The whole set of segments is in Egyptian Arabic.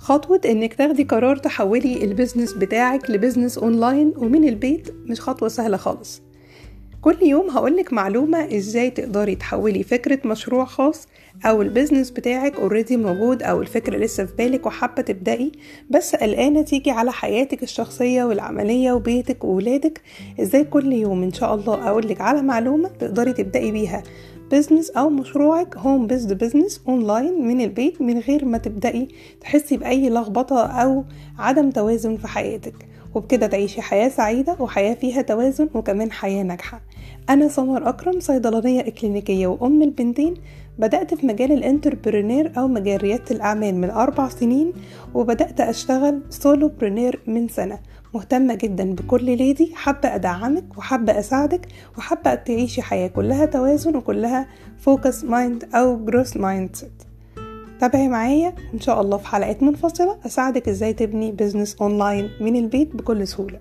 خطوة انك تاخدي قرار تحولي البيزنس بتاعك لبيزنس اونلاين ومن البيت مش خطوة سهلة خالص كل يوم هقولك معلومة ازاي تقدري تحولي فكرة مشروع خاص او البيزنس بتاعك اوريدي موجود او الفكرة لسه في بالك وحابة تبدأي بس قلقانة تيجي على حياتك الشخصية والعملية وبيتك وولادك ازاي كل يوم ان شاء الله اقولك على معلومة تقدري تبدأي بيها بزنس او مشروعك هوم بيزد بزنس اونلاين من البيت من غير ما تبدأي تحسي بأي لخبطة او عدم توازن في حياتك وبكده تعيشي حياة سعيدة وحياة فيها توازن وكمان حياة ناجحة أنا سمر أكرم صيدلانية إكلينيكية وأم البنتين بدأت في مجال الانتربرينير أو مجال ريادة الأعمال من أربع سنين وبدأت أشتغل سولو برينير من سنة مهتمة جدا بكل ليدي حابة أدعمك وحابة أساعدك وحابة تعيشي حياة كلها توازن وكلها فوكس مايند أو جروس مايند سيت تابعي معايا ان شاء الله في حلقات منفصلة اساعدك ازاي تبني بزنس اونلاين من البيت بكل سهولة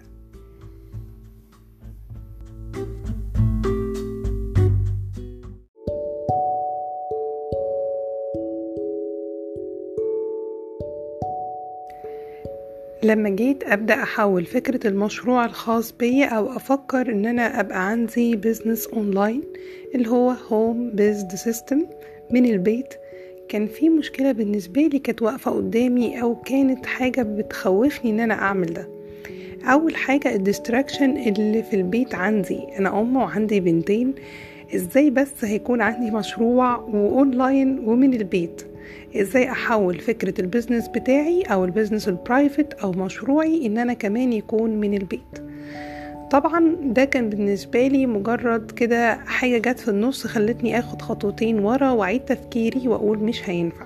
لما جيت ابدا احول فكره المشروع الخاص بيا او افكر ان انا ابقى عندي بزنس اونلاين اللي هو هوم بيزد سيستم من البيت كان في مشكلة بالنسبة لي كانت واقفة قدامي أو كانت حاجة بتخوفني إن أنا أعمل ده أول حاجة الديستراكشن اللي في البيت عندي أنا أم وعندي بنتين إزاي بس هيكون عندي مشروع وأونلاين ومن البيت إزاي أحول فكرة البيزنس بتاعي أو البيزنس البرايفت أو مشروعي إن أنا كمان يكون من البيت طبعا ده كان بالنسبة لي مجرد كده حاجة جت في النص خلتني اخد خطوتين ورا واعيد تفكيري واقول مش هينفع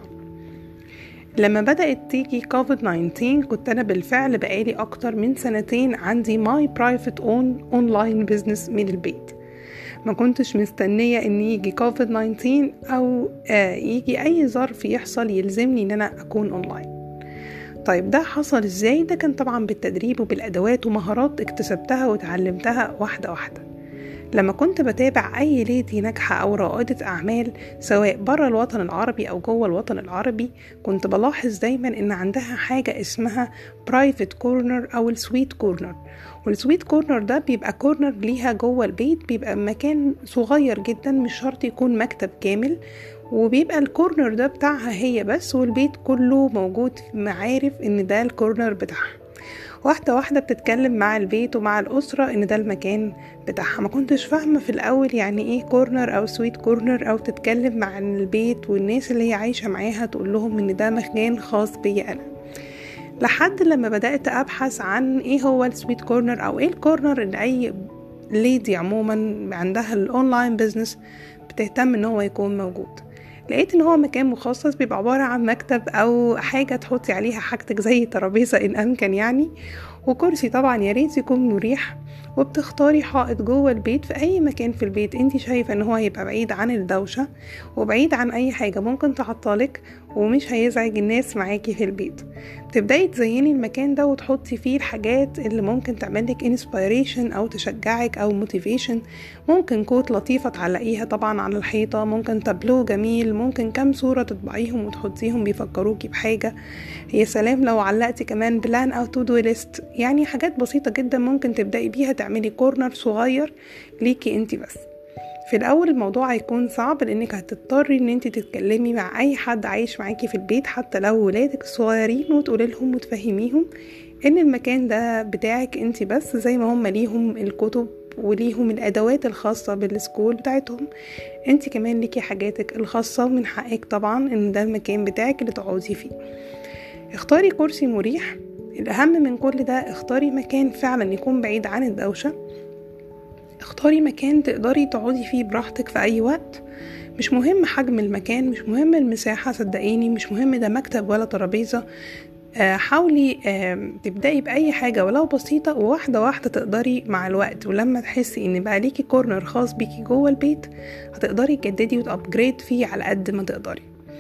لما بدأت تيجي كوفيد 19 كنت أنا بالفعل بقالي أكتر من سنتين عندي ماي برايفت اون اونلاين بزنس من البيت ما كنتش مستنية ان يجي كوفيد 19 او آه يجي اي ظرف يحصل يلزمني ان انا اكون اونلاين طيب ده حصل ازاي ده كان طبعا بالتدريب وبالادوات ومهارات اكتسبتها وتعلمتها واحده واحده لما كنت بتابع اي ليدي ناجحه او رائده اعمال سواء بره الوطن العربي او جوه الوطن العربي كنت بلاحظ دايما ان عندها حاجه اسمها برايفت كورنر او السويت كورنر والسويت كورنر ده بيبقى كورنر ليها جوه البيت بيبقى مكان صغير جدا مش شرط يكون مكتب كامل وبيبقى الكورنر ده بتاعها هي بس والبيت كله موجود معارف ان ده الكورنر بتاعها واحدة واحدة بتتكلم مع البيت ومع الأسرة إن ده المكان بتاعها ما كنتش فاهمة في الأول يعني إيه كورنر أو سويت كورنر أو تتكلم مع البيت والناس اللي هي عايشة معاها تقول لهم إن ده مكان خاص بيا أنا لحد لما بدأت أبحث عن إيه هو السويت كورنر أو إيه الكورنر اللي أي ليدي عموما عندها الأونلاين بيزنس بتهتم إن هو يكون موجود لقيت ان هو مكان مخصص بيبقى عبارة عن مكتب او حاجة تحطي عليها حاجتك زي ترابيزة ان امكن يعني وكرسي طبعا يا ريت يكون مريح وبتختاري حائط جوه البيت في اي مكان في البيت انت شايفه ان هو هيبقى بعيد عن الدوشه وبعيد عن اي حاجه ممكن تعطلك ومش هيزعج الناس معاكي في البيت تبداي تزيني المكان ده وتحطي فيه الحاجات اللي ممكن تعملك انسبيريشن او تشجعك او موتيفيشن ممكن كوت لطيفه تعلقيها طبعا على الحيطه ممكن تابلو جميل ممكن كام صوره تطبعيهم وتحطيهم بيفكروكي بحاجه يا سلام لو علقتي كمان بلان او تو دو ليست يعني حاجات بسيطه جدا ممكن تبداي بيها تعملي كورنر صغير ليكي انت بس في الاول الموضوع هيكون صعب لانك هتضطري ان انت تتكلمي مع اي حد عايش معاكي في البيت حتى لو ولادك الصغيرين وتقولي لهم وتفهميهم ان المكان ده بتاعك انت بس زي ما هم ليهم الكتب وليهم الادوات الخاصه بالسكول بتاعتهم انت كمان ليكي حاجاتك الخاصه من حقك طبعا ان ده المكان بتاعك اللي تقعدي فيه اختاري كرسي مريح الأهم من كل ده اختاري مكان فعلا يكون بعيد عن الدوشة اختاري مكان تقدري تقعدي فيه براحتك في أي وقت مش مهم حجم المكان مش مهم المساحة صدقيني مش مهم ده مكتب ولا ترابيزة حاولي تبدأي بأي حاجة ولو بسيطة وواحدة واحدة تقدري مع الوقت ولما تحسي ان بقى ليكي كورنر خاص بيكي جوه البيت هتقدري تجددي وتأبجريد فيه على قد ما تقدري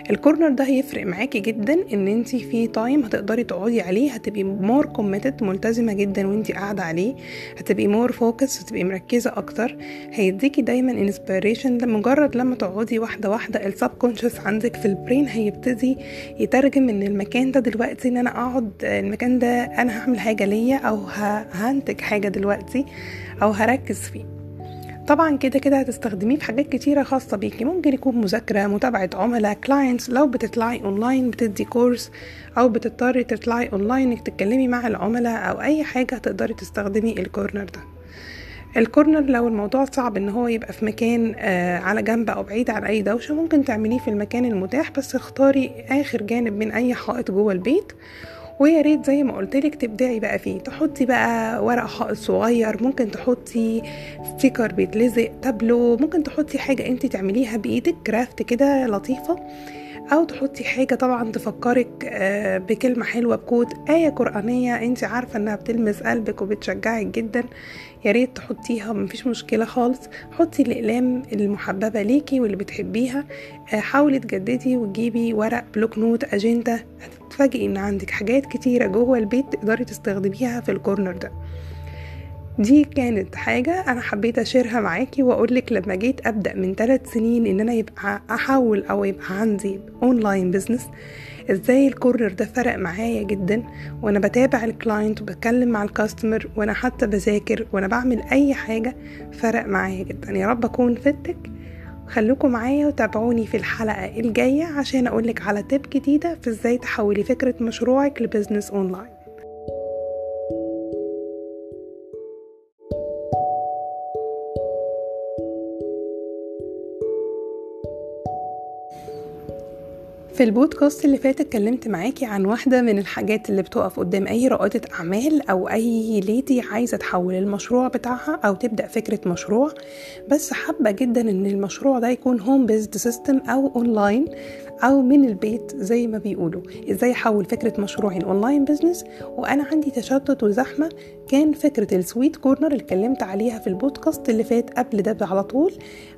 الكورنر ده هيفرق معاكي جدا ان انت في تايم هتقدري تقعدي عليه هتبقي مور كوميتد ملتزمه جدا وانت قاعده عليه هتبقي مور فوكس هتبقي مركزه اكتر هيديكي دايما انسبيريشن لمجرد لما تقعدي واحده واحده السب كونشس عندك في البرين هيبتدي يترجم ان المكان ده دلوقتي ان انا اقعد المكان ده انا هعمل حاجه ليا او هنتج حاجه دلوقتي او هركز فيه طبعا كده كده هتستخدميه في حاجات كتيرة خاصة بيكي ممكن يكون مذاكرة متابعة عملاء كلاينتس لو بتطلعي اونلاين بتدي كورس او بتضطري تطلعي اونلاين انك تتكلمي مع العملاء او اي حاجة تقدري تستخدمي الكورنر ده الكورنر لو الموضوع صعب ان هو يبقى في مكان آه على جنب او بعيد عن اي دوشه ممكن تعمليه في المكان المتاح بس اختاري اخر جانب من اي حائط جوه البيت ويا ريت زي ما قلت لك تبدعي بقى فيه تحطي بقى ورق حائط صغير ممكن تحطي ستيكر بيتلزق تابلو ممكن تحطي حاجه انت تعمليها بايدك كرافت كده لطيفه او تحطي حاجه طبعا تفكرك بكلمه حلوه بكود ايه قرانيه انت عارفه انها بتلمس قلبك وبتشجعك جدا يا ريت تحطيها مفيش مشكله خالص حطي الاقلام المحببه ليكي واللي بتحبيها حاولي تجددي وتجيبي ورق بلوك نوت اجنده هتتفاجئي ان عندك حاجات كتيره جوه البيت تقدري تستخدميها في الكورنر ده دي كانت حاجة أنا حبيت أشيرها معاكي وأقولك لما جيت أبدأ من ثلاث سنين إن أنا يبقى أحاول أو يبقى عندي أونلاين بزنس ازاي الكورنر ده فرق معايا جدا وانا بتابع الكلاينت وبتكلم مع الكاستمر وانا حتى بذاكر وانا بعمل اي حاجة فرق معايا جدا يا رب اكون فدتك خلوكم معايا وتابعوني في الحلقة الجاية عشان أقولك على تip جديدة في ازاي تحولي فكرة مشروعك لبزنس أونلاين في البودكاست اللي فات اتكلمت معاكي عن واحدة من الحاجات اللي بتقف قدام أي رائدة أعمال أو أي ليدي عايزة تحول المشروع بتاعها أو تبدأ فكرة مشروع بس حابة جدا إن المشروع ده يكون هوم بيزد سيستم أو أونلاين أو من البيت زي ما بيقولوا إزاي أحول فكرة مشروعي الأونلاين بزنس وأنا عندي تشتت وزحمة كان فكرة السويت كورنر اللي اتكلمت عليها في البودكاست اللي فات قبل ده على طول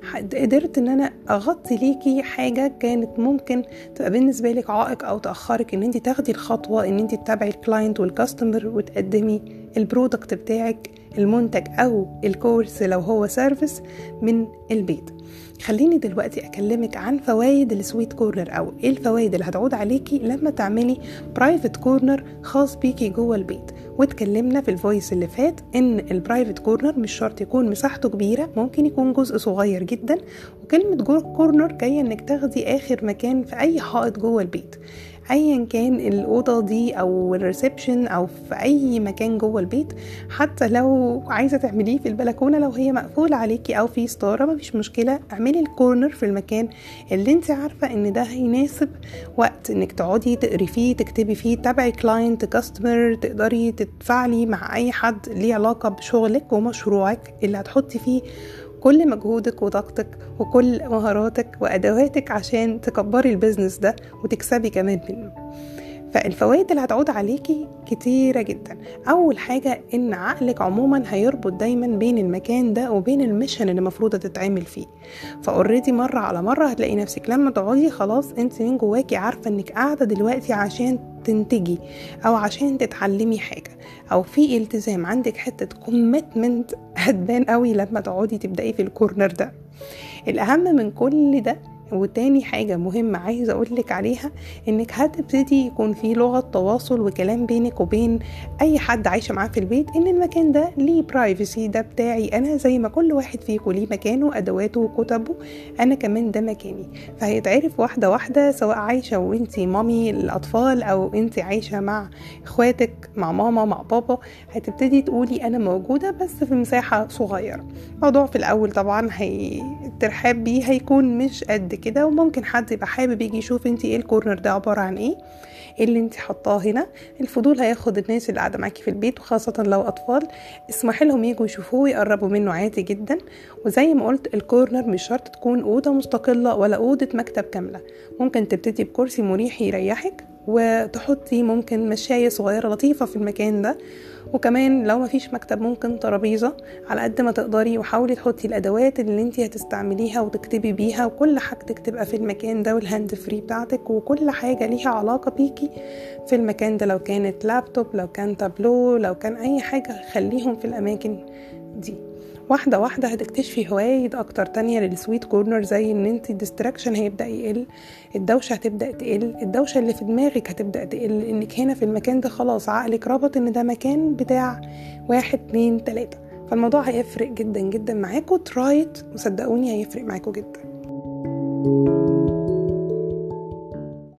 قدرت إن أنا أغطي ليكي حاجة كانت ممكن تبقى بالنسبه لك عائق او تاخرك ان انت تاخدي الخطوه ان انت تتابعي الكلاينت والكاستمر وتقدمي البرودكت بتاعك المنتج او الكورس لو هو سيرفيس من البيت خليني دلوقتي اكلمك عن فوائد السويت كورنر او ايه الفوائد اللي هتعود عليكي لما تعملي برايفت كورنر خاص بيكي جوه البيت واتكلمنا في الفويس اللي فات ان البرايفت كورنر مش شرط يكون مساحته كبيره ممكن يكون جزء صغير جدا وكلمه جوه كورنر جايه انك تاخدي اخر مكان في اي حائط جوه البيت ايا كان الاوضه دي او الريسبشن او في اي مكان جوه البيت حتى لو عايزه تعمليه في البلكونه لو هي مقفوله عليكي او في ستاره مفيش مشكله اعملي الكورنر في المكان اللي انت عارفه ان ده هيناسب وقت انك تقعدي تقري فيه تكتبي فيه تتابعي كلاينت كاستمر تقدري تتفاعلي مع اي حد ليه علاقه بشغلك ومشروعك اللي هتحطي فيه كل مجهودك وطاقتك وكل مهاراتك وادواتك عشان تكبري البيزنس ده وتكسبي كمان منه فالفوائد اللي هتعود عليكي كتيرة جدا أول حاجة إن عقلك عموما هيربط دايما بين المكان ده وبين الميشن اللي المفروض تتعمل فيه فاوريدي مرة على مرة هتلاقي نفسك لما تقعدي خلاص انت من جواكي عارفة انك قاعدة دلوقتي عشان تنتجي او عشان تتعلمي حاجة او في التزام عندك حتة كوميتمنت هتبان قوي لما تقعدي تبدأي في الكورنر ده الاهم من كل ده وتاني حاجة مهمة عايزة أقولك عليها إنك هتبتدي يكون في لغة تواصل وكلام بينك وبين أي حد عايشة معاه في البيت إن المكان ده ليه برايفسي ده بتاعي أنا زي ما كل واحد فيكم ليه مكانه أدواته وكتبه أنا كمان ده مكاني فهيتعرف واحدة واحدة سواء عايشة وإنتي مامي الأطفال أو إنتي عايشة مع إخواتك مع ماما مع بابا هتبتدي تقولي أنا موجودة بس في مساحة صغيرة الموضوع في الأول طبعا هي الترحاب بيه هيكون مش قد كده وممكن حد يبقى حابب يجي يشوف انت ايه الكورنر ده عباره عن ايه ايه اللي انت حطاه هنا الفضول هياخد الناس اللي قاعده معاكي في البيت وخاصه لو اطفال اسمحي لهم يجوا يشوفوه ويقربوا منه عادي جدا وزي ما قلت الكورنر مش شرط تكون اوضه مستقله ولا اوضه مكتب كامله ممكن تبتدي بكرسي مريح يريحك وتحطي ممكن مشاية صغيرة لطيفة في المكان ده وكمان لو مفيش مكتب ممكن ترابيزة على قد ما تقدري وحاولي تحطي الادوات اللي انت هتستعمليها وتكتبي بيها وكل حاجتك تبقى في المكان ده والهاند فري بتاعتك وكل حاجة ليها علاقة بيكي في المكان ده لو كانت لابتوب لو كان تابلو لو كان اي حاجة خليهم في الاماكن دي واحدة واحدة هتكتشفي فوائد أكتر تانية للسويت كورنر زي إن انت الديستراكشن هيبدأ يقل الدوشة هتبدأ تقل الدوشة اللي في دماغك هتبدأ تقل إنك هنا في المكان ده خلاص عقلك ربط إن ده مكان بتاع واحد اتنين تلاتة فالموضوع هيفرق جدا جدا معاكوا ترايت وصدقوني هيفرق معاكوا جدا